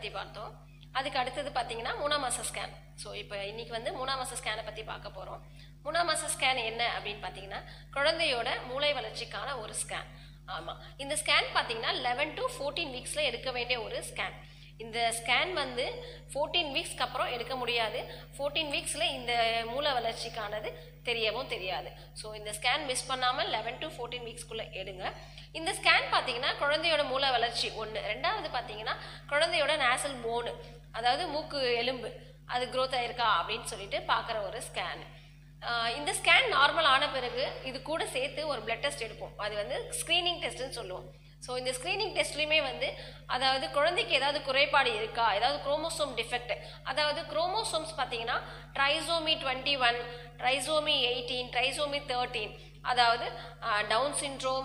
பற்றி பார்த்தோம் அதுக்கு அடுத்தது பார்த்தீங்கன்னா மூணாம் மாத ஸ்கேன் ஸோ இப்போ இன்னைக்கு வந்து மூணாம் மாத ஸ்கேனை பற்றி பார்க்க போகிறோம் மூணாம் மாத ஸ்கேன் என்ன அப்படின்னு பார்த்தீங்கன்னா குழந்தையோட மூளை வளர்ச்சிக்கான ஒரு ஸ்கேன் ஆமாம் இந்த ஸ்கேன் பார்த்தீங்கன்னா லெவன் டு ஃபோர்டீன் வீக்ஸில் எடுக்க வேண்டிய ஒரு ஸ்கேன் இந்த ஸ்கேன் வந்து ஃபோர்டீன் வீக்ஸ்க்கு அப்புறம் எடுக்க முடியாது ஃபோர்டீன் வீக்ஸில் இந்த மூளை வளர்ச்சிக்கானது தெரியவும் தெரியாது ஸோ இந்த ஸ்கேன் மிஸ் பண்ணாமல் லெவன் டு ஃபோர்டீன் வீக்ஸ்க்குள்ளே எடுங்க இந்த ஸ்கேன் பார்த்தீங்கன்னா குழந்தையோட மூளை வளர்ச்சி ஒன்று ரெண்டாவது பார்த்தீங்கன்னா குழந்தையோட நேசல் போனு அதாவது மூக்கு எலும்பு அது growth ஆயிருக்கா அப்படின்னு சொல்லிட்டு பார்க்குற ஒரு ஸ்கேன் இந்த ஸ்கேன் நார்மல் ஆன பிறகு இது கூட சேர்த்து ஒரு பிளட் டெஸ்ட் எடுப்போம் அது வந்து ஸ்க்ரீனிங் டெஸ்ட்னு சொல்லுவோம் ஸோ இந்த ஸ்க்ரீனிங் டெஸ்ட்லையுமே வந்து அதாவது குழந்தைக்கு ஏதாவது குறைபாடு இருக்கா ஏதாவது குரோமோசோம் டிஃபெக்ட் அதாவது குரோமோசோம்ஸ் பார்த்தீங்கன்னா trisomy twenty one trisomy eighteen trisomy thirteen அதாவது டவுன் சிண்ட்ரோம்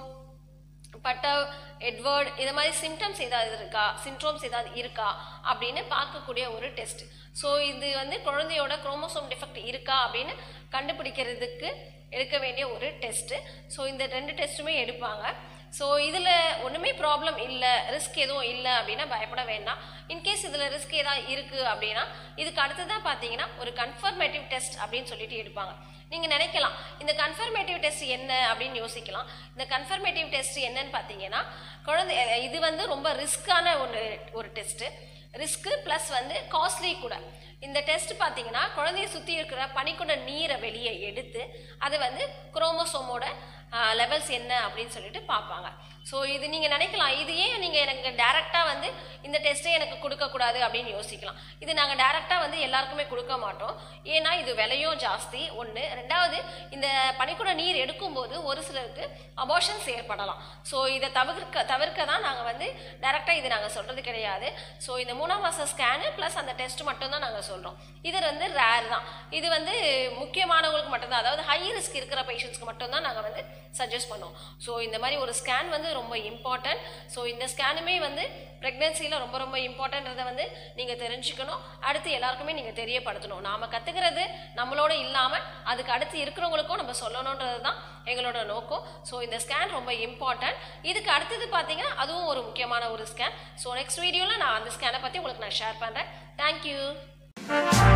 பட்டவ் எட்வர்ட் இது மாதிரி சிம்டம்ஸ் ஏதாவது இருக்கா சிண்ட்ரோம்ஸ் ஏதாவது இருக்கா அப்படின்னு பார்க்கக்கூடிய ஒரு டெஸ்ட் ஸோ இது வந்து குழந்தையோட குரோமோசோம் டிஃபெக்ட் இருக்கா அப்படின்னு கண்டுபிடிக்கிறதுக்கு எடுக்க வேண்டிய ஒரு டெஸ்ட்டு ஸோ இந்த ரெண்டு டெஸ்ட்டுமே எடுப்பாங்க ஸோ இதில் ஒன்றுமே ப்ராப்ளம் இல்லை ரிஸ்க் எதுவும் இல்லை அப்படின்னா பயப்பட வேண்டாம் இன்கேஸ் இதில் ரிஸ்க் ஏதாவது இருக்குது அப்படின்னா இதுக்கு அடுத்ததாக பார்த்தீங்கன்னா ஒரு கன்ஃபர்மேட்டிவ் டெஸ்ட் அப்படின்னு சொல்லிட்டு எடுப்பாங்க நீங்கள் நினைக்கலாம் இந்த கன்ஃபர்மேட்டிவ் டெஸ்ட் என்ன அப்படின்னு யோசிக்கலாம் இந்த கன்ஃபர்மேட்டிவ் டெஸ்ட் என்னன்னு பார்த்தீங்கன்னா குழந்தை இது வந்து ரொம்ப ரிஸ்க்கான ஒன்று ஒரு டெஸ்ட்டு ரிஸ்க்கு ப்ளஸ் வந்து காஸ்ட்லி கூட இந்த டெஸ்ட் பார்த்தீங்கன்னா குழந்தைய சுற்றி இருக்கிற பனிக்குண்ட நீரை வெளியே எடுத்து அதை வந்து குரோமோசோமோட லெவல்ஸ் என்ன அப்படின்னு சொல்லிட்டு பார்ப்பாங்க ஸோ இது நீங்கள் நினைக்கலாம் இது ஏன் நீங்கள் எனக்கு டேரெக்டாக வந்து இந்த டெஸ்ட்டே எனக்கு கொடுக்கக்கூடாது அப்படின்னு யோசிக்கலாம் இது நாங்கள் டேரெக்டாக வந்து எல்லாருக்குமே கொடுக்க மாட்டோம் ஏன்னா இது விலையும் ஜாஸ்தி ஒன்று ரெண்டாவது இந்த பனிக்குட நீர் எடுக்கும்போது ஒரு சிலருக்கு அபார்ஷன்ஸ் ஏற்படலாம் ஸோ இதை தவிர்க்க தவிர்க்க தான் நாங்கள் வந்து டேரெக்டாக இது நாங்கள் சொல்கிறது கிடையாது ஸோ இந்த மூணாம் மாத ஸ்கேனு ப்ளஸ் அந்த டெஸ்ட் மட்டும்தான் நாங்கள் சொல்கிறோம் இது வந்து ரேர் தான் இது வந்து முக்கியமானவங்களுக்கு மட்டும்தான் அதாவது ஹை ரிஸ்க் இருக்கிற பேஷண்ட்ஸ்க்கு மட்டும்தான் நாங்கள் வந்து சஜஸ்ட் பண்ணுவோம் ஸோ இந்த மாதிரி ஒரு ஸ்கேன் வந்து ரொம்ப இம்பார்ட்டன்ட் ஸோ இந்த ஸ்கேனுமே வந்து ப்ரெக்னென்சியில் ரொம்ப ரொம்ப இம்பார்ட்டன்றதை வந்து நீங்கள் தெரிஞ்சுக்கணும் அடுத்து எல்லாருக்குமே நீங்கள் தெரியப்படுத்தணும் நாம் கற்றுக்கிறது நம்மளோட இல்லாமல் அதுக்கு அடுத்து இருக்கிறவங்களுக்கும் நம்ம சொல்லணுன்றது தான் எங்களோட நோக்கம் ஸோ இந்த ஸ்கேன் ரொம்ப இம்பார்ட்டன்ட் இதுக்கு அடுத்தது பார்த்தீங்கன்னா அதுவும் ஒரு முக்கியமான ஒரு ஸ்கேன் ஸோ நெக்ஸ்ட் வீடியோவில் நான் அந்த ஸ்கேனை பற்றி உங்களுக்கு நான் ஷேர் பண்ணுறேன் தேங்க்யூ